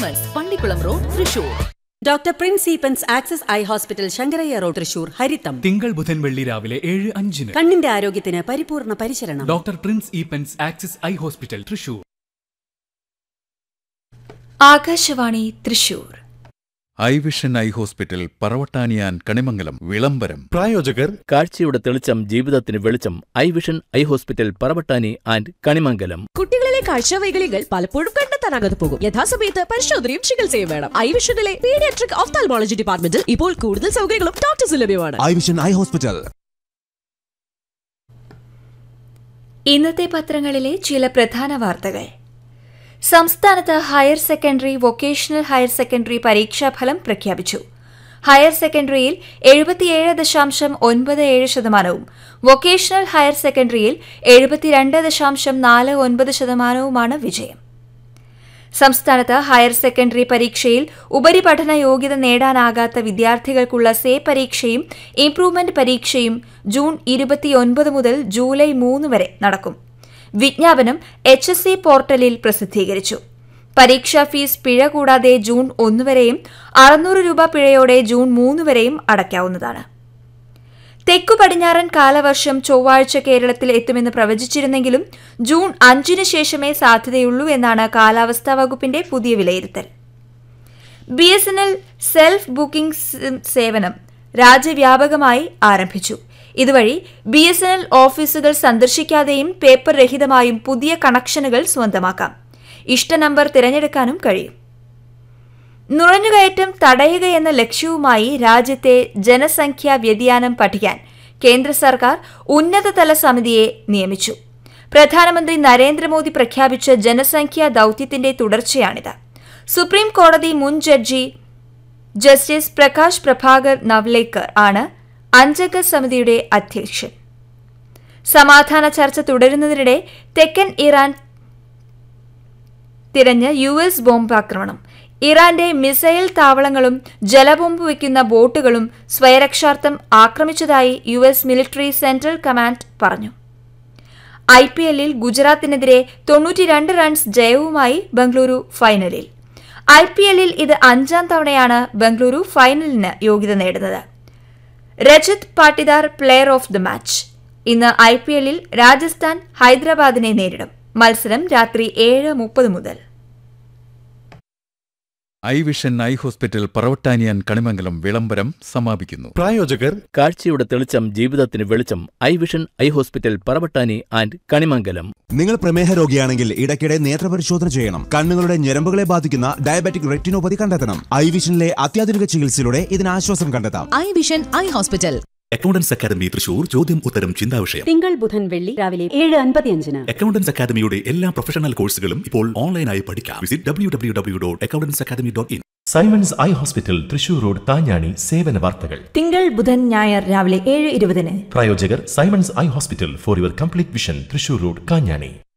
cements Pallikulam road Thrissur doctor prince Eappen's access eye hospital Sankarayya road Thrissur ഹരിത്തം തിങ്കൾ ബുധൻ വെള്ളി രാവിലെ ഏഴ് അഞ്ചിന് കണ്ണിന്റെ ആരോഗ്യത്തിന് പരിപൂർണ പരിചരണം doctor prince Eappen's axis eye hospital Thrissur Akashvani Thrissur eye vision eye hospital പറവട്ടാനിയാൻ കണിമംഗലം വിളംബരം പ്രായോജകർ കാഴ്ചയുടെ തെളിച്ചം ജീവിതത്തിന് വെളിച്ചം eye vision eye hospital Paravattani and Kanimangalam കുട്ടികളിലെ കാഴ്ചവൈകല്യങ്ങൾ പലപ്പോഴും കണ്ടെത്താനാകാതെ പോകും യഥാസമയത്ത് പരിശോധനയും ചികിത്സയും വേണം ഐ വിഷനിലെ പീഡിയാട്രിക് ഓഫ്താൽമോളജി ഡിപ്പാർട്ട്മെന്റിൽ ഇപ്പോൾ കൂടുതൽ സൗകര്യങ്ങളും ഡോക്ടേഴ്സ് ലഭ്യമാണ് ഐ വിഷൻ ഐ ഹോസ്പിറ്റൽ ഇന്നത്തെ പത്രങ്ങളിലെ ചില പ്രധാന വാർത്തകൾ സംസ്ഥാനത്ത് higher secondary vocational higher secondary പരീക്ഷാഫലം പ്രഖ്യാപിച്ചു ഹയർ സെക്കൻഡറിയിൽ എഴുപത്തിയേഴ് ദശാംശം ഒൻപത് ഏഴ് ശതമാനവും വൊക്കേഷണൽ ഹയർ സെക്കൻഡറിയിൽ എഴുപത്തിരണ്ട് ദശാംശം നാല് ഒൻപത് ശതമാനവുമാണ് വിജയം സംസ്ഥാനത്ത് ഹയർ സെക്കൻഡറി പരീക്ഷയിൽ ഉപരിപഠന യോഗ്യത നേടാനാകാത്ത വിദ്യാർത്ഥികൾക്കുള്ള സേ പരീക്ഷയും ഇംപ്രൂവ്മെന്റ് പരീക്ഷയും ജൂൺ ഇരുപത്തിയൊൻപത് മുതൽ ജൂലൈ മൂന്ന് വരെ നടക്കും വിജ്ഞാപനം എച്ച് എസ് സി പോർട്ടലിൽ പ്രസിദ്ധീകരിച്ചു പരീക്ഷാ ഫീസ് പിഴ കൂടാതെ ജൂൺ ഒന്ന് വരെയും അറുന്നൂറ് രൂപ പിഴയോടെ ജൂൺ മൂന്ന് വരെയും അടയ്ക്കാവുന്നതാണ് തെക്കു പടിഞ്ഞാറൻ കാലവർഷം ചൊവ്വാഴ്ച കേരളത്തിൽ എത്തുമെന്ന് പ്രവചിച്ചിരുന്നെങ്കിലും ജൂൺ അഞ്ചിന് ശേഷമേ സാധ്യതയുള്ളൂ എന്നാണ് കാലാവസ്ഥാ വകുപ്പിന്റെ പുതിയ വിലയിരുത്തൽ B S N L self booking സേവനം രാജ്യവ്യാപകമായി ആരംഭിച്ചു ഇതുവഴി ബി എസ് എൻ എൽ ഓഫീസുകൾ സന്ദർശിക്കാതെയും പേപ്പർ രഹിതമായും പുതിയ കണക്ഷനുകൾ സ്വന്തമാക്കാം ഇഷ്ട നമ്പർ തിരഞ്ഞെടുക്കാനും കഴിയും നുഴഞ്ഞുകയറ്റം തടയുകയെന്ന ലക്ഷ്യവുമായി രാജ്യത്തെ ജനസംഖ്യാ വ്യതിയാനം പഠിക്കാൻ കേന്ദ്ര സർക്കാർ ഉന്നതതല സമിതിയെ നിയമിച്ചു പ്രധാനമന്ത്രി നരേന്ദ്രമോദി പ്രഖ്യാപിച്ച ജനസംഖ്യാ ദൌത്യത്തിന്റെ തുടർച്ചയാണിത് സുപ്രീം കോടതി മുൻ ജഡ്ജി ജസ്റ്റിസ് പ്രകാശ് പ്രഭാകർ നവ്ലേക്കർ ആണ് അഞ്ചംഗ സമിതിയുടെ അധ്യക്ഷൻ സമാധാന ചർച്ച തുടരുന്നതിനിടെ തെക്കൻ ഇറാൻ തിരഞ്ഞ് യു എസ് ബോംബാക്രമണം ഇറാന്റെ മിസൈൽ താവളങ്ങളും ജലബോംബ് വയ്ക്കുന്ന ബോട്ടുകളും സ്വയരക്ഷാർത്ഥം ആക്രമിച്ചതായി U S military central command പറഞ്ഞു ഐ പി എല്ലിൽ ഗുജറാത്തിനെതിരെ തൊണ്ണൂറ്റിരണ്ട് റൺസ് ജയവുമായി ബംഗളൂരു ഫൈനലിൽ ഐ പി എല്ലിൽ ഇത് അഞ്ചാം തവണയാണ് ബംഗളൂരു ഫൈനലിന് യോഗ്യത നേടുന്നത് Rajat Patidar player of the match ഇന്ന് ഐ പി എല്ലിൽ രാജസ്ഥാൻ ഹൈദരാബാദിനെ നേരിടും മത്സരം രാത്രി ഏഴ് മുപ്പത് മുതൽ ഐ വിഷൻ ഐ ഹോസ്പിറ്റൽ പറവട്ടാനിയാൻ കണിമംഗലം വിളംബരം സമാപിക്കുന്നു പ്രായോജകർ കാഴ്ചയുടെ തെളിച്ചം ജീവിതത്തിന് വെളിച്ചം eye vision eye hospital Paravattani and Kanimangalam നിങ്ങൾ പ്രമേഹ രോഗിയാണെങ്കിൽ ഇടയ്ക്കിടെ നേത്രപരിശോധന ചെയ്യണം കണ്ണുകളുടെ ഞരമ്പുകളെ ബാധിക്കുന്ന ഡയബറ്റിക് റെറ്റിനോപ്പതി കണ്ടെത്തണം ഐ വിഷനിലെ അത്യാധുനിക ചികിത്സയിലൂടെ ഇതിന് ആശ്വാസം കണ്ടെത്താം eye vision eye hospital accountants academy Thrissur ചോദ്യം ഉത്തരം ചിന്താവിഷയം തിങ്കൾ ബുധൻ വെള്ളി രാവിലെ ഏഴ് അൻപത്തിയഞ്ചിന് അക്കൗണ്ടൻസ് അക്കാദമിയുടെ എല്ലാ പ്രൊഫഷണൽ കോഴ്സുകളും ഇപ്പോൾ ഓൺലൈനായി പഠിക്കാം visit W W W dot accountants academy dot in Simons eye hospital Thrissur road താഞ്ഞാണി സേവന വാർത്തകൾ തിങ്കൾ ബുധൻ ഞായർ രാവിലെ ഏഴ് ഇരുപതിന് പ്രായോജകർ Simons eye hospital for your complete vision Thrissur road Kanjani